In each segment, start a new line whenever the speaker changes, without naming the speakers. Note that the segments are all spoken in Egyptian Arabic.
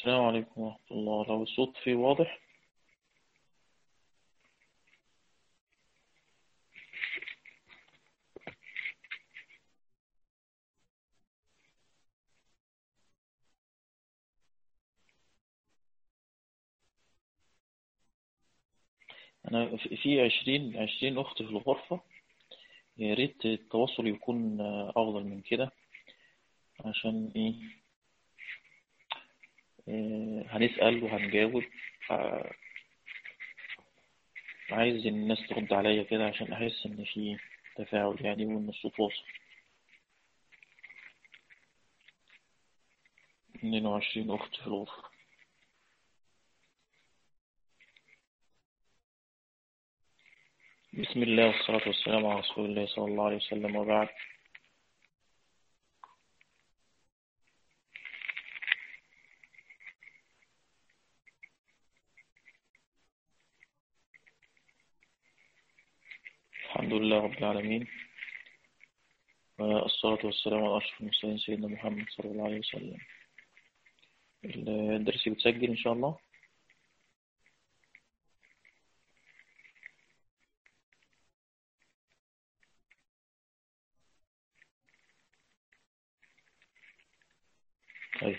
السلام عليكم ورحمة الله لو الصوت فيه واضح أنا في عشرين عشرين أخت في الغرفة يا ريت التواصل يكون أفضل من كده عشان إيه آه، هنسأل وهنجاوب آه، عايز الناس ترد عليا كده عشان أحس إن في تفاعل يعني وإن الصوت واصل اتنين وعشرين أخت في الغرفة بسم الله والصلاة والسلام على رسول الله صلى الله عليه وسلم وبعد الحمد لله رب العالمين والصلاة والسلام على أشرف المرسلين سيدنا محمد صلى الله عليه وسلم الدرس بتسجل إن شاء الله طيب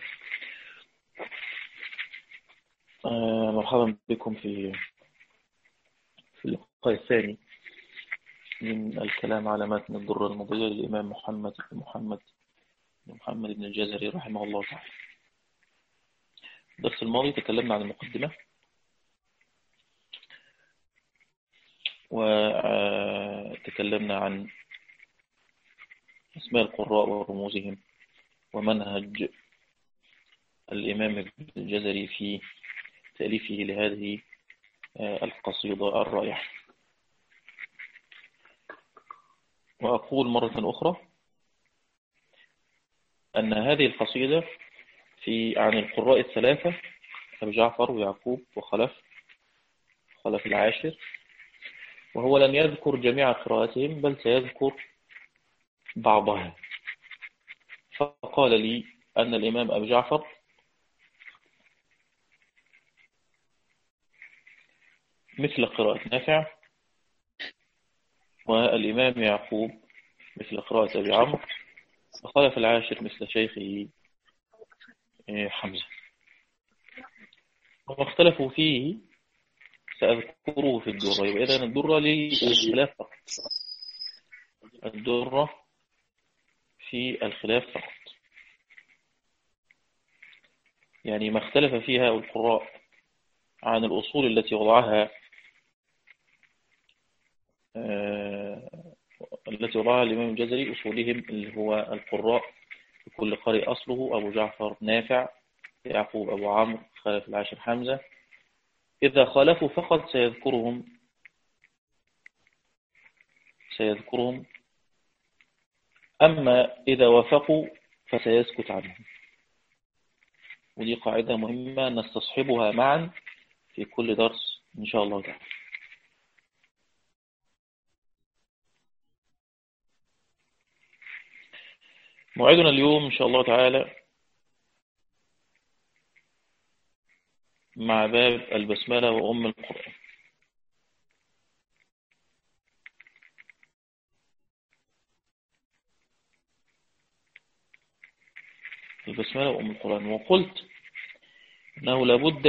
آه مرحبا بكم في في اللقاء الثاني من الكلام على متن الدرة المضية للإمام محمد بن محمد بن محمد بن الجزري رحمه الله تعالى الدرس الماضي تكلمنا عن المقدمة وتكلمنا عن اسماء القراء ورموزهم ومنهج الإمام ابن الجزري في تأليفه لهذه القصيدة الرائعة وأقول مرة أخرى أن هذه القصيدة في عن القراء الثلاثة أبو جعفر ويعقوب وخلف خلف العاشر وهو لم يذكر جميع قراءاتهم بل سيذكر بعضها فقال لي أن الإمام أبو جعفر مثل قراءة نافع والإمام يعقوب مثل قراءة أبي عمرو وخلف العاشر مثل شيخه حمزة وما اختلفوا فيه سأذكره في الدرة يبقى إذن الدرة للخلاف فقط الدرة في الخلاف فقط يعني ما اختلف فيها القراء عن الأصول التي وضعها التي وضعها الإمام الجزري أصولهم اللي هو القراء لكل قارئ أصله أبو جعفر نافع يعقوب أبو عمرو خلف العاشر حمزة إذا خالفوا فقط سيذكرهم سيذكرهم أما إذا وافقوا فسيسكت عنهم ودي قاعدة مهمة نستصحبها معا في كل درس إن شاء الله تعالى موعدنا اليوم إن شاء الله تعالى مع باب البسملة وأم القرآن البسملة وأم القرآن وقلت أنه لابد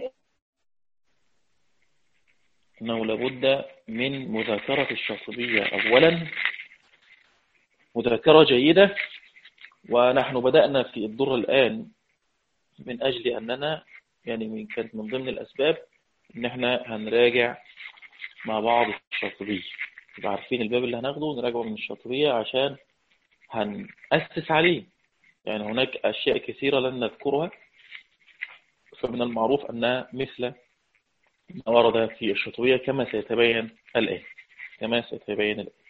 أنه لابد من مذاكرة الشاطبية أولا مذاكرة جيدة ونحن بدأنا في الدر الآن من أجل أننا يعني من كانت من ضمن الأسباب إن احنا هنراجع مع بعض الشاطبية يبقى عارفين الباب اللي هناخده ونراجعه من الشاطبية عشان هنأسس عليه يعني هناك أشياء كثيرة لن نذكرها فمن المعروف أنها مثل ما ورد في الشاطبية كما سيتبين الآن كما سيتبين الآن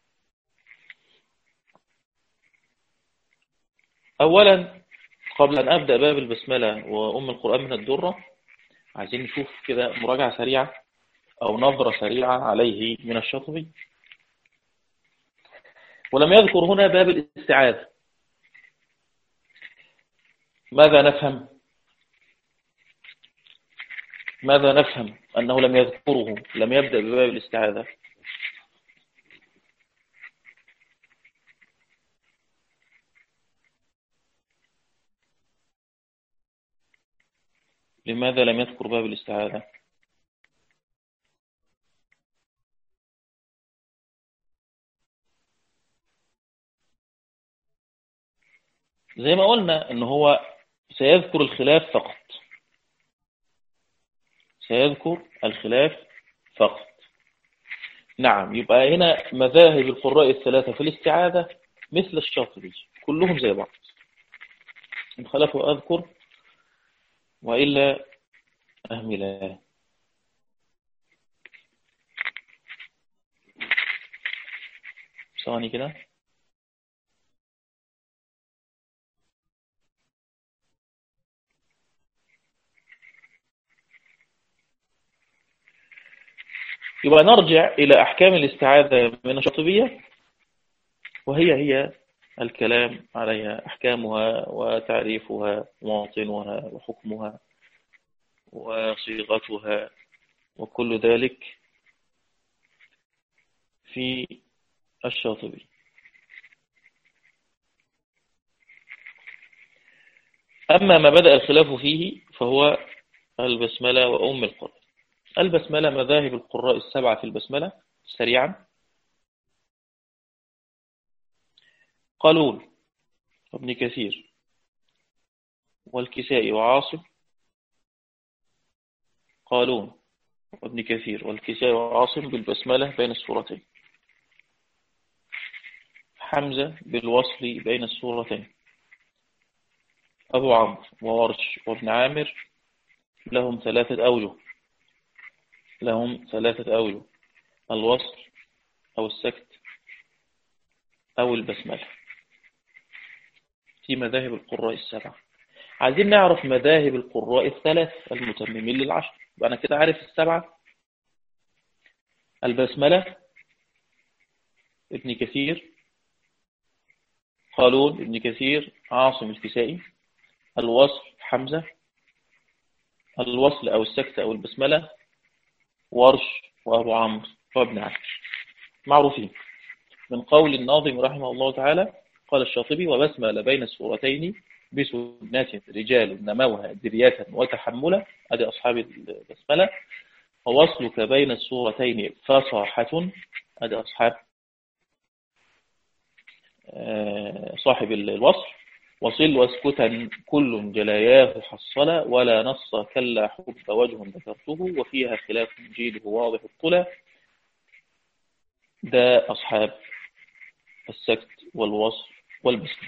أولا قبل أن أبدأ باب البسملة وأم القرآن من الدرة عايزين نشوف كده مراجعة سريعة أو نظرة سريعة عليه من الشاطبي ولم يذكر هنا باب الاستعاذة ماذا نفهم ماذا نفهم أنه لم يذكره لم يبدأ بباب الاستعاذة لماذا لم يذكر باب الاستعاذة زي ما قلنا ان هو سيذكر الخلاف فقط سيذكر الخلاف فقط نعم يبقى هنا مذاهب القراء الثلاثة في الاستعاذة مثل الشاطبي كلهم زي بعض إن خلفوا أذكر وإلا أهملا ثواني كده يبقى نرجع إلى أحكام الاستعاذة من الشاطبية وهي هي الكلام عليها أحكامها وتعريفها ومواطنها وحكمها وصيغتها وكل ذلك في الشاطبي أما ما بدأ الخلاف فيه فهو البسملة وأم القرآن البسملة مذاهب القراء السبعة في البسملة سريعا قالون وابن كثير والكسائي وعاصم قالون وابن كثير والكسائي وعاصم بالبسملة بين السورتين حمزة بالوصل بين السورتين أبو عمرو وورش وابن عامر لهم ثلاثة أوجه لهم ثلاثة أوجه الوصل أو السكت أو البسملة في مذاهب القراء السبعة عايزين نعرف مذاهب القراء الثلاث المتممين للعشر أنا كده عارف السبعة البسملة ابن كثير قالون ابن كثير عاصم الكسائي الوصل حمزة الوصل أو السكت أو البسملة ورش وأبو عمرو وابن عكش معروفين من قول الناظم رحمه الله تعالى قال الشاطبي وبسمل بين السورتين بسنات رجال نموها درية وتحملا أدي أصحاب البسملة ووصلك بين السورتين فصاحة أدي أصحاب آه، صاحب الوصل وصل واسكتا كل جلاياه حصلا ولا نص كلا حب وجه ذكرته وفيها خلاف جيده واضح الطلى ده أصحاب السكت والوصل والبسملة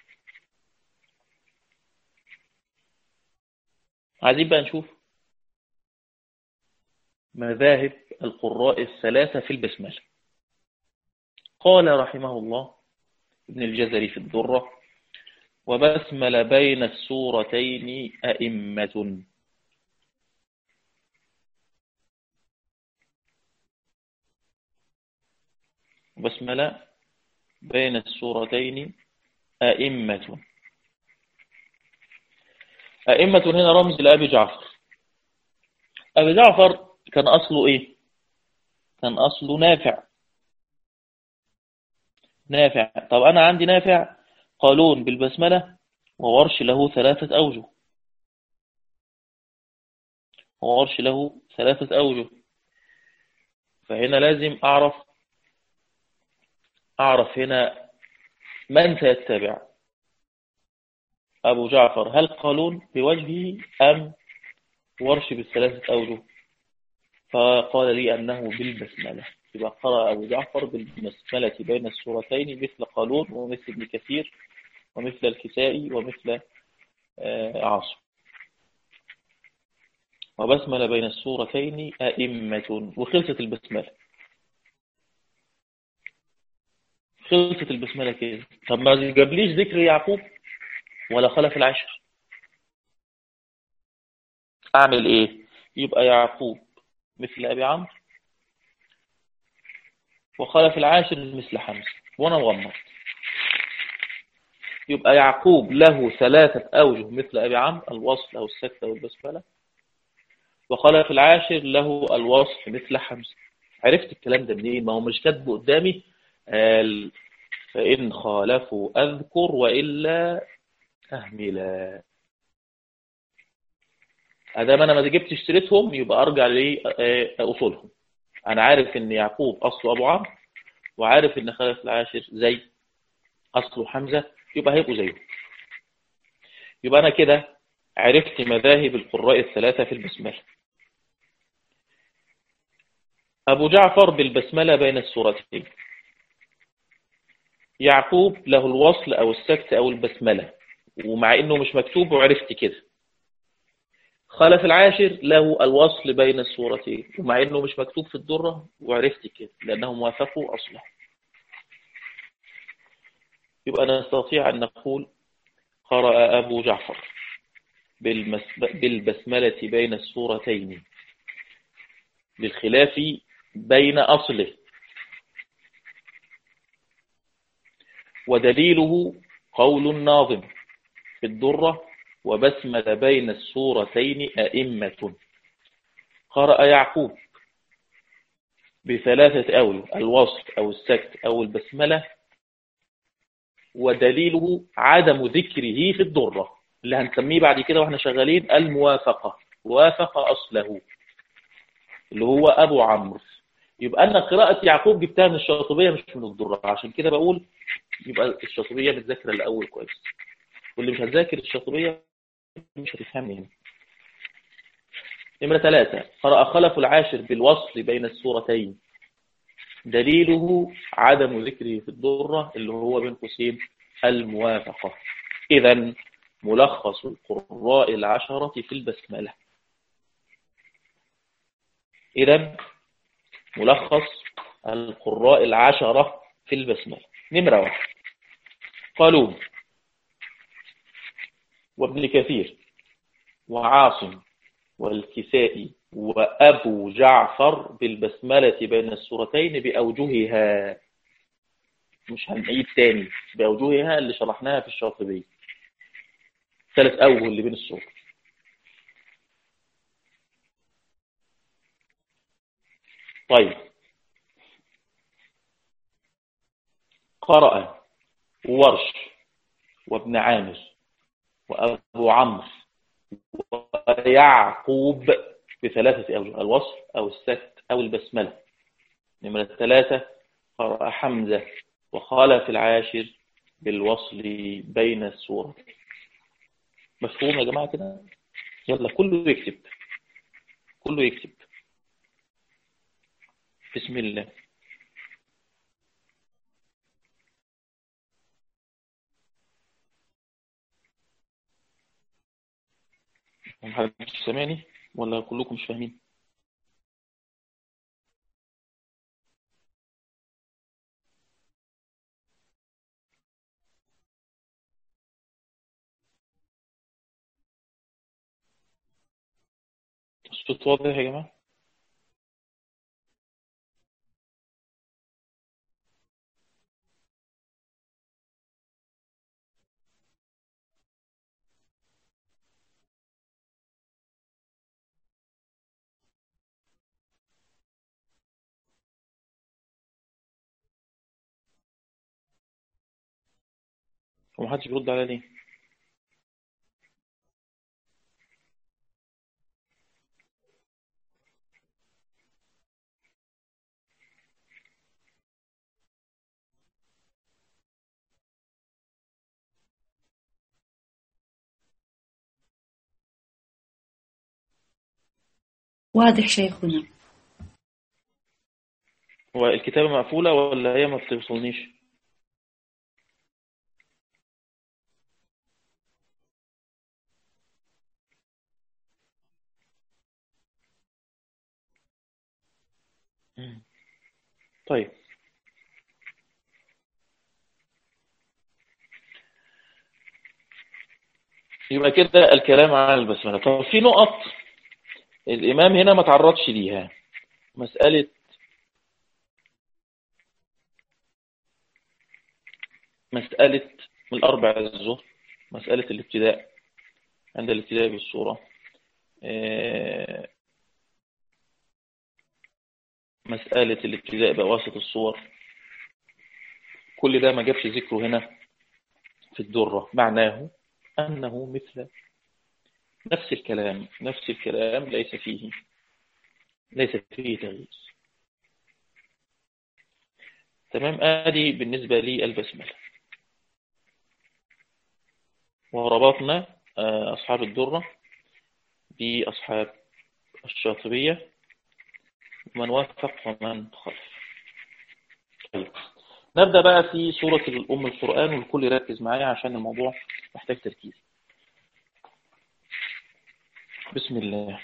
عايزين بقى نشوف مذاهب القراء الثلاثة في البسملة قال رحمه الله ابن الجزري في الدرة وبسمل بين السورتين أئمة بسمل بين السورتين أئمة أئمة هنا رمز لأبي جعفر أبي جعفر كان أصله إيه كان أصله نافع نافع طب أنا عندي نافع قالون بالبسملة وورش له ثلاثة أوجه وورش له ثلاثة أوجه فهنا لازم أعرف أعرف هنا من سيتبع أبو جعفر هل قالون بوجهه أم ورش بالثلاثة أوجه فقال لي أنه بالبسملة يبقى قرأ أبو جعفر بالبسملة بين السورتين مثل قالون ومثل ابن كثير ومثل الكسائي ومثل آه، عاصم وبسمل بين السورتين أئمة وخلصت البسملة خلصت البسملة كده طب ما جابليش ذكر يعقوب ولا خلف العشر أعمل إيه يبقى يعقوب مثل أبي عمرو وخلف العاشر مثل حمزة وأنا مغمض يبقى يعقوب له ثلاثة أوجه مثل أبي عمرو الوصل أو السكتة والبسملة وقال في العاشر له الوصف مثل حمزة عرفت الكلام ده منين ما هو مش كاتبه قدامي قال فإن خالفوا أذكر وإلا أهملا أدام أنا ما جبت اشتريتهم يبقى أرجع لأصولهم أنا عارف إن يعقوب أصله أبو عمرو وعارف إن خلف العاشر زي أصله حمزة يبقى هيبقوا زيه يبقى أنا كده عرفت مذاهب القراء الثلاثة في البسملة أبو جعفر بالبسملة بين السورتين يعقوب له الوصل أو السكت أو البسملة ومع إنه مش مكتوب وعرفت كده خلف العاشر له الوصل بين السورتين ومع إنه مش مكتوب في الدرة وعرفت كده لأنهم وافقوا أصله يبقى نستطيع أن نقول قرأ أبو جعفر بالبسملة بين السورتين للخلاف بين أصله ودليله قول الناظم في الدرة وبسمل بين السورتين أئمة قرأ يعقوب بثلاثة أول الوصف أو السكت أو البسملة ودليله عدم ذكره في الدرة اللي هنسميه بعد كده واحنا شغالين الموافقة وافق أصله اللي هو أبو عمرو يبقى أنا قراءة يعقوب جبتها من الشاطبية مش من الدرة عشان كده بقول يبقى الشاطبية متذاكرة الأول كويس واللي مش هتذاكر الشاطبية مش هتفهمني هنا نمرة ثلاثة قرأ خلف العاشر بالوصل بين السورتين دليله عدم ذكره في الدرة اللي هو بين قوسين الموافقة إذا ملخص القراء العشرة في البسملة إذا ملخص القراء العشرة في البسملة نمرة واحد قالون وابن كثير وعاصم والكسائي وأبو جعفر بالبسملة بين السورتين بأوجهها مش هنعيد تاني بأوجهها اللي شرحناها في الشاطبية ثلاث أوجه اللي بين السور طيب قرأ ورش وابن عامر وأبو عمرو ويعقوب بثلاثة أوجه الوصف أو السكت أو البسملة نمرة ثلاثة قرأ حمزة وخالف العاشر بالوصل بين السورة مفهوم يا جماعة كده يلا كله يكتب كله يكتب بسم الله محدش سامعني ولا كلكم مش فاهمين الصوت واضح يا جماعة ومحدش بيرد عليا ليه
واضح شيخنا
هو الكتابة مقفولة ولا هي ما بتوصلنيش طيب يبقى كده الكلام عن البسملة طب في نقط الإمام هنا ما تعرضش ليها مسألة مسألة من الأربع الظهر مسألة الابتداء عند الابتداء بالصورة مسألة الابتداء بواسط الصور كل ده ما جابش ذكره هنا في الدرة معناه أنه مثل نفس الكلام نفس الكلام ليس فيه ليس فيه تغيير تمام آدي بالنسبة لي البسملة وربطنا آه، أصحاب الدرة بأصحاب الشاطبية من وافق ومن خلف طيب نبدأ بقى في سورة الأم القرآن والكل يركز معايا عشان الموضوع محتاج تركيز بسم الله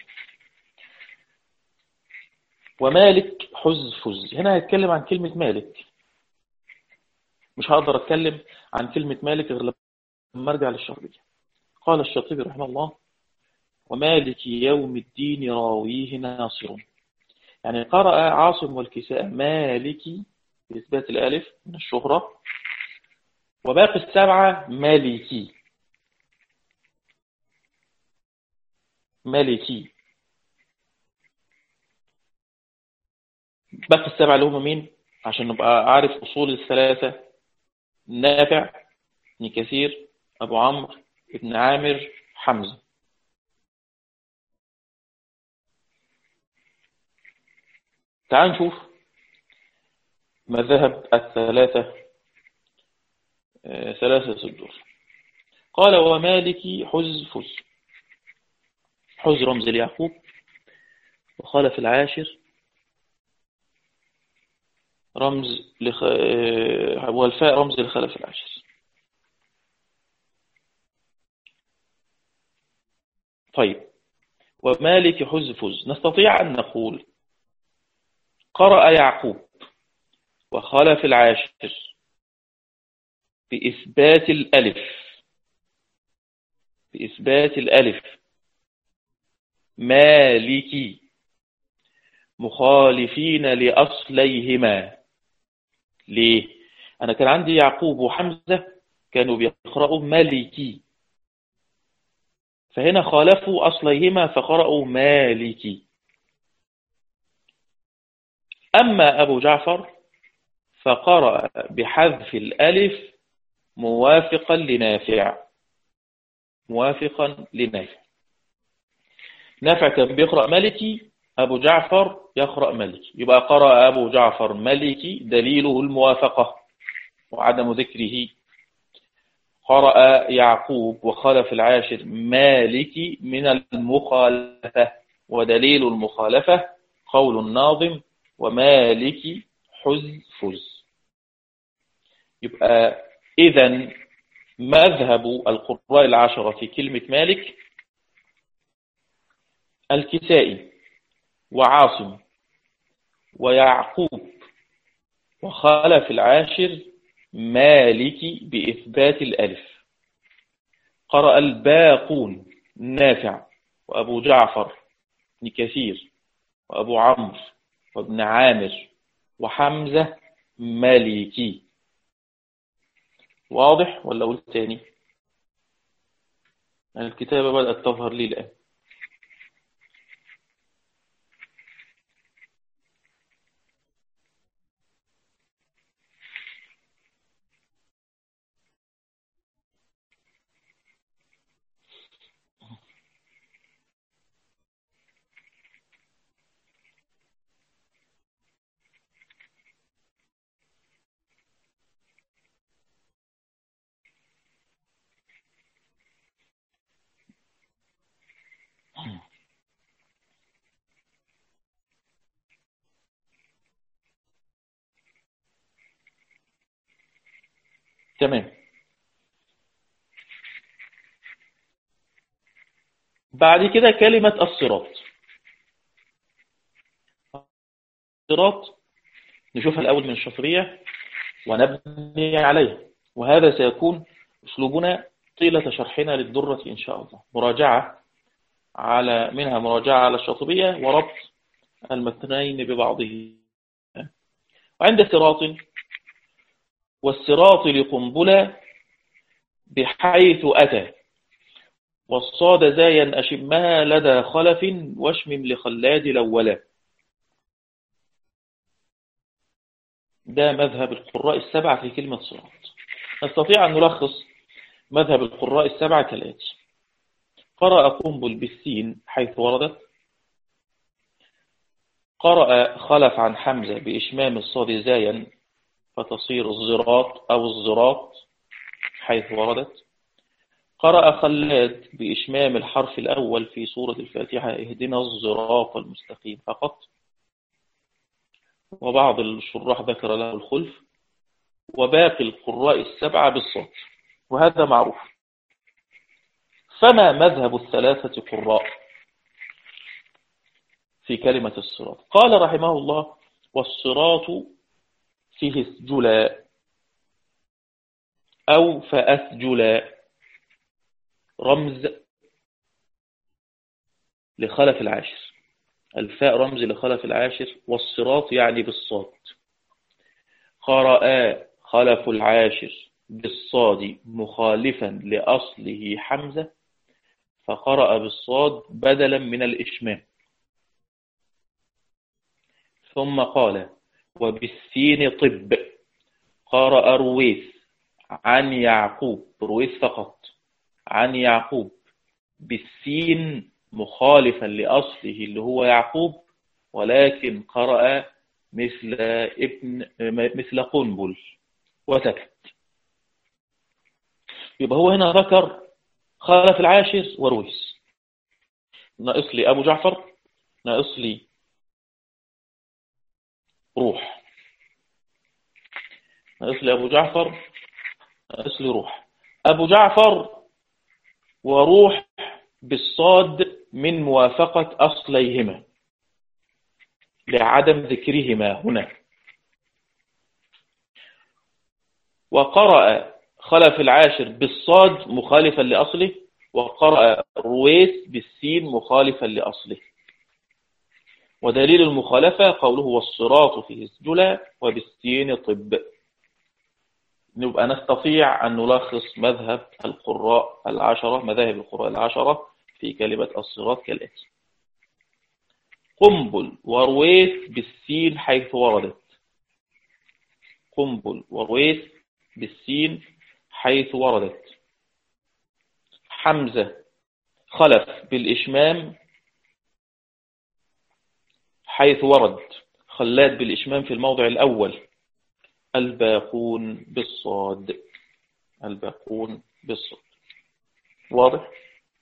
ومالك حز فز هنا هيتكلم عن كلمة مالك مش هقدر اتكلم عن كلمة مالك غير لما ارجع للشاطبية قال الشاطبي رحمه الله ومالك يوم الدين راويه ناصر يعني قرأ عاصم والكساء مالكي بإثبات الألف من الشهرة وباقي السبعة مالكي مالكي باقي السبعة اللي هم مين عشان نبقى عارف أصول الثلاثة نافع ابن كثير أبو عمرو ابن عامر حمزة تعال نشوف مذهب الثلاثة ثلاثة صدور قال ومالك حز فز حز رمز ليعقوب وخالف العاشر رمز لخ... والفاء رمز لخلف العاشر طيب ومالك حز فز نستطيع أن نقول قرأ يعقوب وخلف العاشر بإثبات الألف بإثبات الألف مالكي مخالفين لأصليهما ليه؟ أنا كان عندي يعقوب وحمزة كانوا بيقرأوا مالكي فهنا خالفوا أصليهما فقرأوا مالكي أما أبو جعفر فقرأ بحذف الألف موافقا لنافع موافقا لنافع نافع كان بيقرأ ملكي أبو جعفر يقرأ ملكي يبقى قرأ أبو جعفر ملكي دليله الموافقة وعدم ذكره قرأ يعقوب وخلف العاشر مالكي من المخالفة ودليل المخالفة قول الناظم ومالك حز فز يبقى إذا مذهب القراء العشرة في كلمة مالك الكسائي وعاصم ويعقوب وخلف العاشر مالك بإثبات الألف قرأ الباقون نافع وأبو جعفر بن كثير وأبو عمرو وابن عامر وحمزة مالكي واضح ولا أقول تاني الكتابة بدأت تظهر لي الآن تمام بعد كده كلمة الصراط الصراط نشوفها الأول من الشطرية ونبني عليها وهذا سيكون أسلوبنا طيلة شرحنا للدرة إن شاء الله مراجعة على منها مراجعة على الشاطبية وربط المتنين ببعضه وعند صراط والصراط لقنبلة بحيث أتى والصاد زايا أشمها لدى خلف واشمم لخلاد الأولى ده مذهب القراء السبعة في كلمة صراط نستطيع أن نلخص مذهب القراء السبعة كالآتي قرأ قنبل بالسين حيث وردت قرأ خلف عن حمزة بإشمام الصاد زايا فتصير الزراط أو الزراط حيث وردت قرأ خلاد بإشمام الحرف الأول في سورة الفاتحة اهدنا الزراط المستقيم فقط وبعض الشراح ذكر له الخلف وباقي القراء السبعة بالصوت وهذا معروف فما مذهب الثلاثة قراء في كلمة الصراط قال رحمه الله والصراط فيه اسجلا أو فأسجلا رمز لخلف العاشر الفاء رمز لخلف العاشر والصراط يعني بالصاد قرأ خلف العاشر بالصاد مخالفا لأصله حمزة فقرأ بالصاد بدلا من الإشمام ثم قال وبالسين طب قرأ رويث عن يعقوب رويث فقط عن يعقوب بالسين مخالفا لأصله اللي هو يعقوب ولكن قرأ مثل ابن مثل قنبل وسكت يبقى هو هنا ذكر خالف العاشر ورويس ناقص لي أبو جعفر ناقص لي روح ناقص لي أبو جعفر ناقص لي روح أبو جعفر وروح بالصاد من موافقة أصليهما لعدم ذكرهما هنا وقرأ خلف العاشر بالصاد مخالفا لأصله وقرأ رويس بالسين مخالفا لأصله ودليل المخالفة قوله والصراط فيه سجلا وبالسين طب نبقى نستطيع أن نلخص مذهب القراء العشرة مذاهب القراء العشرة في كلمة الصراط كالآتي قنبل ورويث بالسين حيث وردت قنبل ورويث بالسين حيث وردت حمزة خلف بالإشمام حيث ورد خلاد بالإشمام في الموضع الأول الباقون بالصاد الباقون بالصاد واضح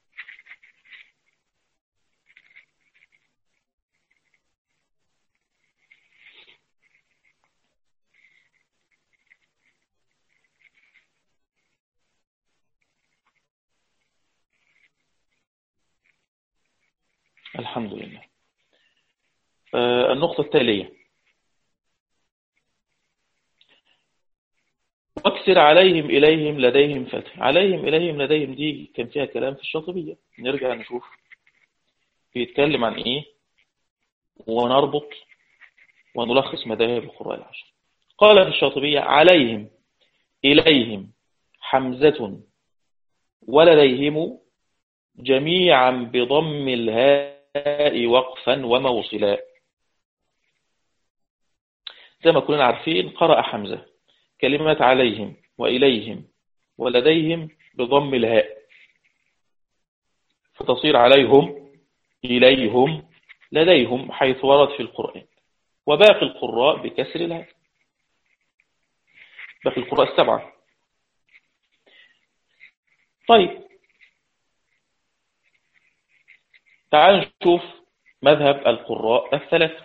الحمد لله آه النقطة التالية واكسر عليهم إليهم لديهم فتح عليهم إليهم لديهم دي كان فيها كلام في الشاطبية نرجع نشوف بيتكلم عن إيه ونربط ونلخص مذاهب القراء العشر قال في الشاطبية عليهم إليهم حمزة ولديهم جميعا بضم الهاء وقفا وموصلا زي ما كلنا عارفين قرأ حمزة كلمة عليهم وإليهم ولديهم بضم الهاء فتصير عليهم إليهم لديهم حيث ورد في القرآن وباقي القراء بكسر الهاء باقي القراء السبعة طيب تعال نشوف مذهب القراء الثلاثة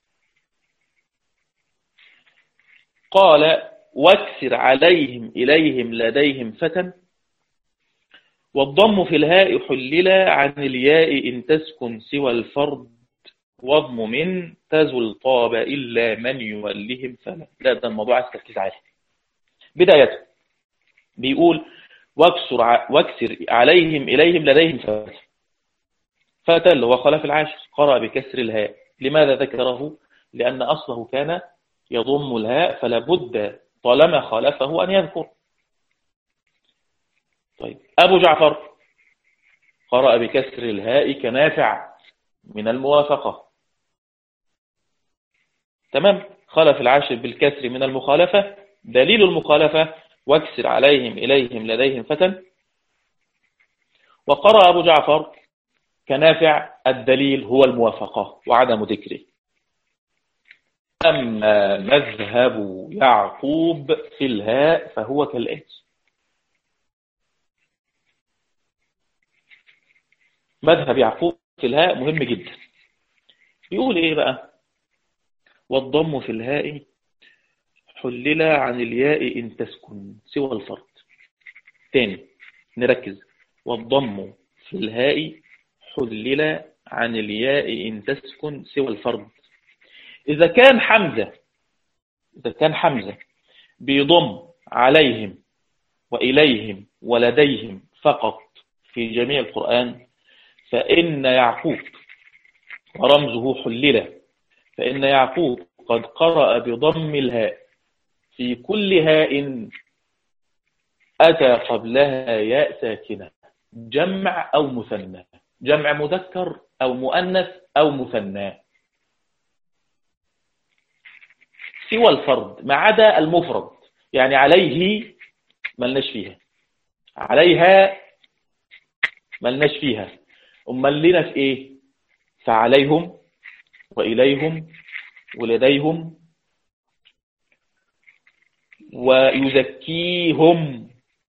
قال واكسر عليهم إليهم لديهم فتى والضم في الهاء حلل عن الياء إن تسكن سوى الفرد واضم من تزل طاب إلا من يولهم فلا لا ده الموضوع عايز تركيز عليه بداية بيقول واكسر, واكسر عليهم إليهم لديهم فتى فتى اللي هو خلف العاشر قرأ بكسر الهاء لماذا ذكره لأن أصله كان يضم الهاء فلا بد طالما خالفه أن يذكر طيب أبو جعفر قرأ بكسر الهاء كنافع من الموافقة تمام خلف العاشر بالكسر من المخالفة دليل المخالفة واكسر عليهم إليهم لديهم فتن وقرأ أبو جعفر كنافع الدليل هو الموافقة وعدم ذكره أما مذهب يعقوب في الهاء فهو كالآتي مذهب يعقوب في الهاء مهم جدا يقول ايه بقى والضم في الهاء حلل عن الياء إن تسكن سوى الفرد تاني نركز والضم في الهاء حلل عن الياء إن تسكن سوى الفرد إذا كان حمزة إذا كان حمزة بيضم عليهم وإليهم ولديهم فقط في جميع القرآن فإن يعقوب ورمزه حلل فإن يعقوب قد قرأ بضم الهاء في كل هاء أتى قبلها ياء ساكنة جمع أو مثنى جمع مذكر أو مؤنث أو مثنى سوى الفرد ما عدا المفرد يعني عليه ملناش فيها عليها ملناش فيها أمال لنا في إيه فعليهم وإليهم ولديهم ويزكيهم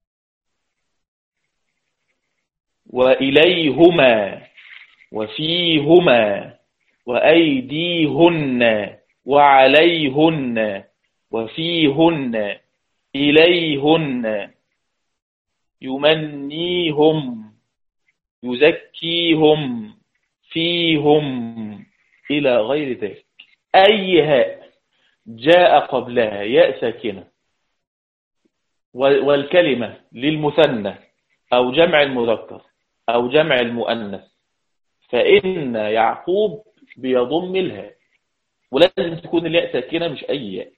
وإليهما وفيهما وأيديهن وعليهن وفيهن إليهن يمنيهم يزكيهم فيهم إلى غير ذلك أي هاء جاء قبلها ياء ساكنة والكلمة للمثنى أو جمع المذكر أو جمع المؤنث فإن يعقوب بيضم الهاء ولازم تكون الياء ساكنة مش أي ياء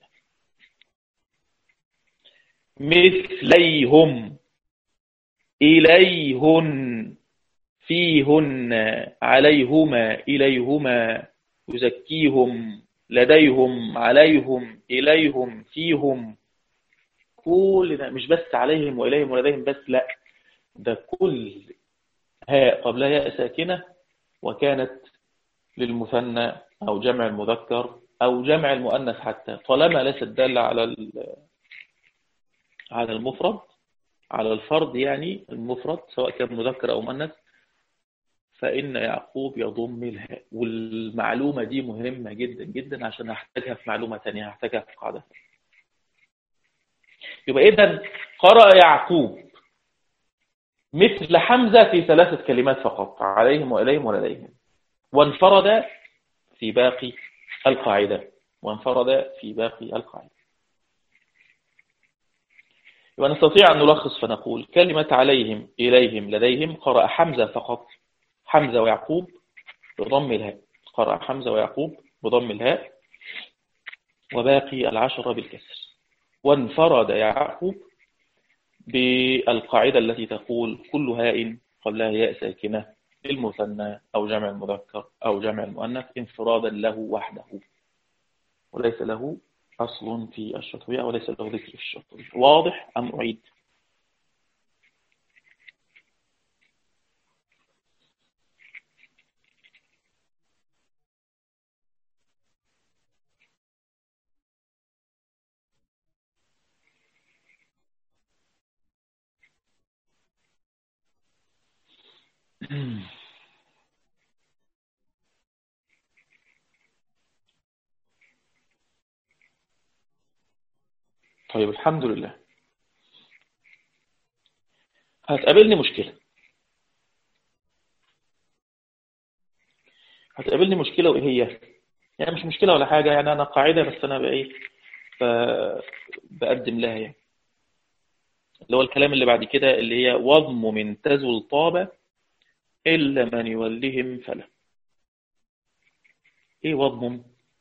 مثليهم إليهن فيهن عليهما إليهما يزكيهم لديهم عليهم إليهم فيهم كل ده مش بس عليهم وإليهم ولديهم بس لا ده كل هاء قبلها ياء ساكنة وكانت للمثنى أو جمع المذكر أو جمع المؤنث حتى طالما ليست دالة على على المفرد على الفرد يعني المفرد سواء كان مذكر أو مؤنث فإن يعقوب يضم الهاء والمعلومة دي مهمة جدا جدا عشان هحتاجها في معلومة تانية هحتاجها في قاعدة يبقى إذا قرأ يعقوب مثل حمزة في ثلاثة كلمات فقط عليهم وإليهم ولديهم وانفرد في باقي القاعدة وانفرد في باقي القاعدة يبقى نستطيع أن نلخص فنقول كلمة عليهم إليهم لديهم قرأ حمزة فقط حمزة ويعقوب بضم الهاء قرأ حمزة ويعقوب بضم الهاء وباقي العشرة بالكسر وانفرد يعقوب بالقاعدة التي تقول كل هاء قبلها ياء ساكنة للمثنى أو جمع المذكر أو جمع المؤنث انفرادا له وحده وليس له أصل في الشطوية وليس له ذكر في الشطوية واضح أم أعيد طيب الحمد لله هتقابلني مشكلة هتقابلني مشكلة وإيه هي يعني مش مشكلة ولا حاجة يعني أنا قاعدة بس أنا بإيه بقدم لها يعني اللي هو الكلام اللي بعد كده اللي هي وضم من تزل طابة إلا من يولهم فلا إيه وضم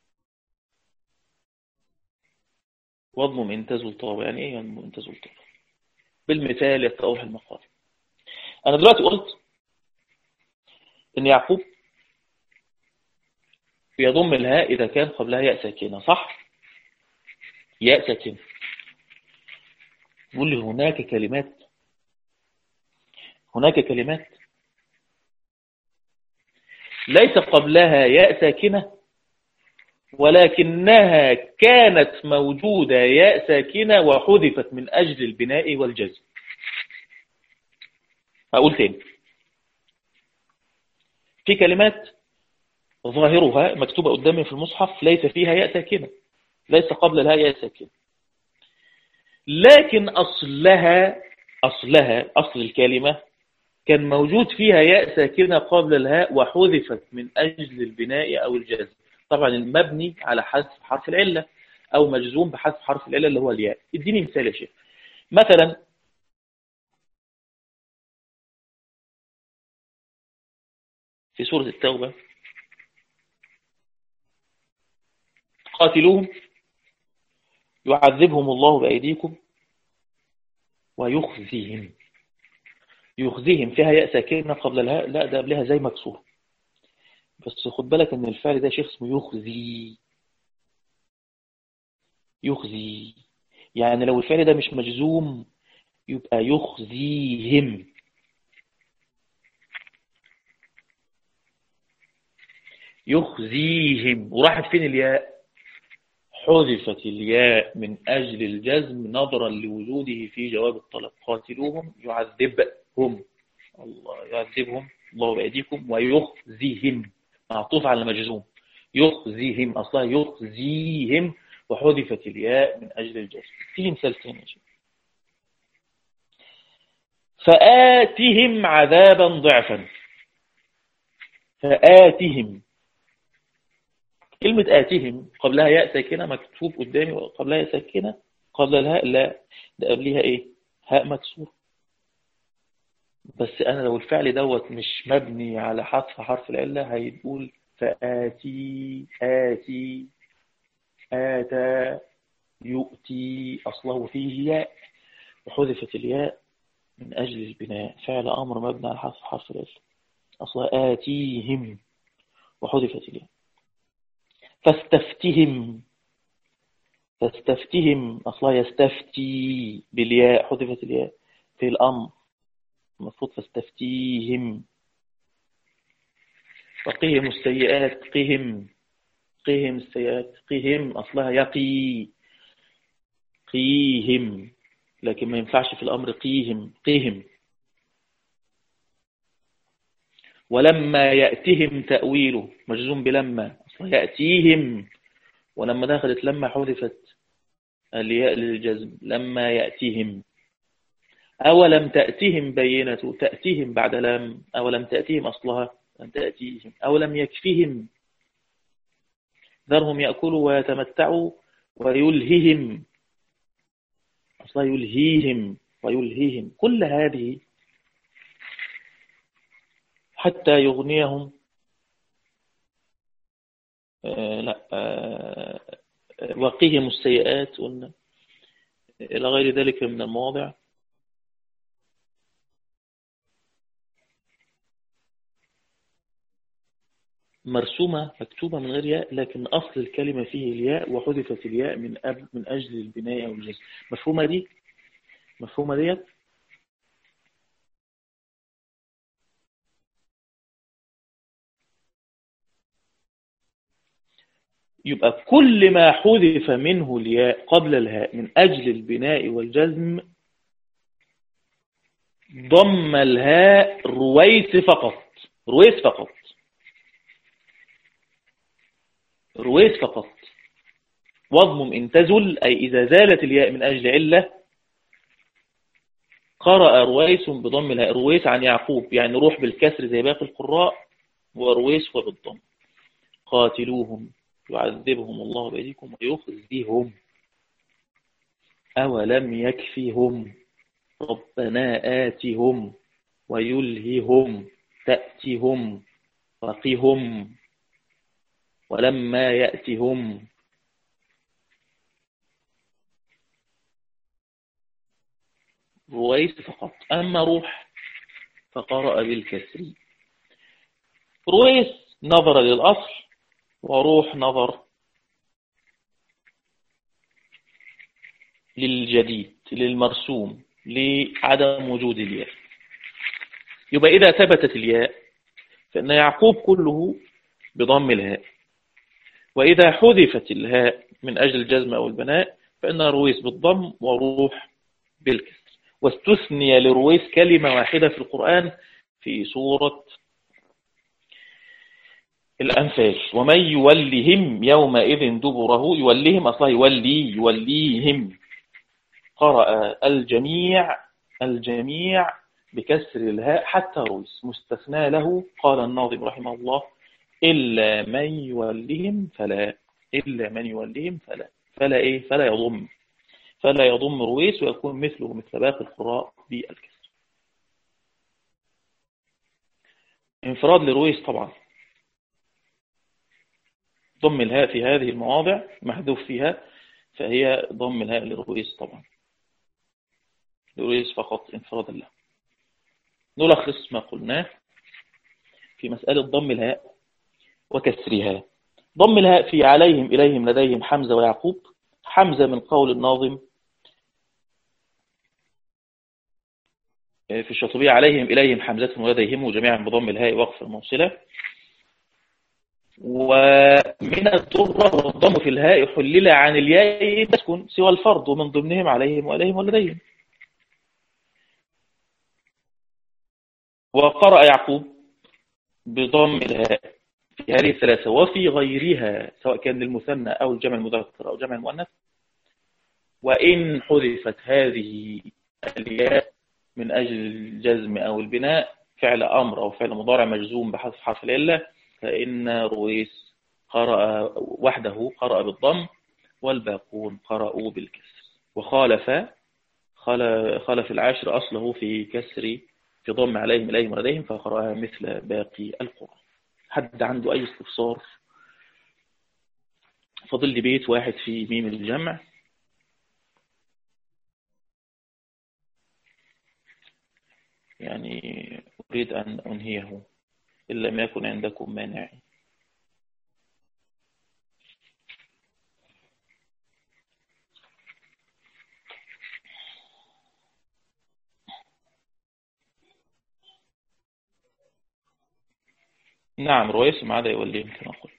وضم من تزل طابة يعني إيه من تزل طابة بالمثال يتأوح المقال أنا دلوقتي قلت إن يعقوب يضم الهاء إذا كان قبلها ياء ساكنة صح ياء ساكنة يقول لي هناك كلمات هناك كلمات ليس قبلها ياء ساكنة ولكنها كانت موجودة ياء ساكنة وحذفت من أجل البناء والجزم أقول تاني في كلمات ظاهرها مكتوبة قدامي في المصحف ليس فيها ياء ساكنة ليس قبل الهاء ياء ساكنة لكن أصلها أصلها أصل الكلمة كان موجود فيها ياء ساكنة قبل الهاء وحذفت من أجل البناء أو الجزم طبعا المبني على حذف حرف العلة أو مجزوم بحذف حرف العلة اللي هو الياء اديني مثال يا شيخ مثلا في سورة التوبة قاتلوهم يعذبهم الله بأيديكم ويخزيهم يخزيهم فيها ياء ساكنة قبل الهاء لا ده قبلها زي مكسور بس خد بالك ان الفعل ده شيخ اسمه يخزي يخزي يعني لو الفعل ده مش مجزوم يبقى يخزيهم يخزيهم وراحت فين الياء حذفت الياء من أجل الجزم نظرا لوجوده في جواب الطلب قاتلوهم يعذبهم الله يعذبهم الله بأيديكم ويخزيهم معطوف على مجزوم يخزيهم أصلا يخزيهم وحذفت الياء من أجل الجزم في مثال ثاني فآتهم عذابا ضعفا فآتهم كلمة آتهم قبلها ياء ساكنة مكتوب قدامي قبلها ياء ساكنة قبل الهاء لا ده قبلها ايه هاء مكسور بس انا لو الفعل دوت مش مبني على حذف حرف العلة هيقول فآتي آتي آتى يؤتي أصله فيه ياء وحذفت الياء من أجل البناء فعل أمر مبني على حذف حرف العلة أصلها آتيهم وحذفت الياء فاستفتهم فاستفتهم أصلا يستفتي بالياء حذفت الياء في الأمر المفروض فاستفتيهم وقهم السيئات قهم قهم السيئات قهم أصلها يقي قيهم لكن ما ينفعش في الأمر قيهم قيهم ولما يأتهم تأويله مجزوم بلما يأتيهم ولما دخلت لما حذفت الياء للجزم لما يأتيهم أولم تأتيهم بينة تأتيهم بعد لم أولم تأتيهم أصلها لم تأتيهم أولم يكفيهم ذرهم يأكلوا ويتمتعوا ويلههم أصلها يلهيهم ويلهيهم كل هذه حتى يغنيهم آه، لا آه، وقيهم السيئات قلنا إلى غير ذلك من المواضع مرسومة مكتوبة من غير ياء لكن أصل الكلمة فيه الياء وحذفت الياء من أب من أجل البناء أو الجزم مفهومة دي مفهومة ديت يبقى كل ما حذف منه الياء قبل الهاء من أجل البناء والجزم ضم الهاء رويس فقط رويس فقط رويس فقط واضمم إن تزل أي إذا زالت الياء من أجل علة قرأ رويس بضم الهاء رويس عن يعقوب يعني روح بالكسر زي باقي القراء ورويس وبالضم قاتلوهم يعذبهم الله بأيديكم ويخزيهم أولم يكفيهم ربنا آتهم ويلههم تأتهم وقهم ولما يأتهم رويس فقط أما روح فقرأ بالكسر رويس نظر للأصل وروح نظر للجديد للمرسوم لعدم وجود الياء يبقى إذا ثبتت الياء فإن يعقوب كله بضم الهاء وإذا حذفت الهاء من أجل الجزم أو البناء فإن رويس بالضم وروح بالكسر واستثني لرويس كلمة واحدة في القرآن في سورة الأنفال ومن يولهم يومئذ دبره يولهم أصلا يولي يوليهم قرأ الجميع الجميع بكسر الهاء حتى رويس مستثنى له قال الناظم رحمه الله إلا من يولهم فلا إلا من يولهم فلا فلا إيه فلا يضم فلا يضم رويس ويكون مثله مثل باقي القراء بالكسر انفراد لرويس طبعا ضم الهاء في هذه المواضع محذوف فيها فهي ضم الهاء لرويس طبعا لرويس فقط انفراد له نلخص ما قلناه في مسألة ضم الهاء وكسرها ضم الهاء في عليهم إليهم لديهم حمزة ويعقوب حمزة من قول الناظم في الشاطبية عليهم إليهم حمزة ولديهم جميعا بضم الهاء وقف الموصلة ومن الضرة والضم في الهاء حلل عن الياء تسكن سوى الفرض ومن ضمنهم عليهم وإليهم ولديهم وقرأ يعقوب بضم الهاء في هذه الثلاثة وفي غيرها سواء كان للمثنى أو الجمع المذكر أو جمع المؤنث وإن حذفت هذه الياء من أجل الجزم أو البناء فعل أمر أو فعل مضارع مجزوم بحذف حرف العلة فإن رويس قرأ وحده قرأ بالضم والباقون قرأوا بالكسر وخالف خالف العاشر أصله في كسر في ضم عليهم إليهم ولديهم فقرأها مثل باقي القرآن حد عنده أي استفسار فضل لي بيت واحد في ميم الجمع يعني أريد أن أنهيه إن لم يكن عندكم مانع نعم رويس ما عدا يوليهم كما قلت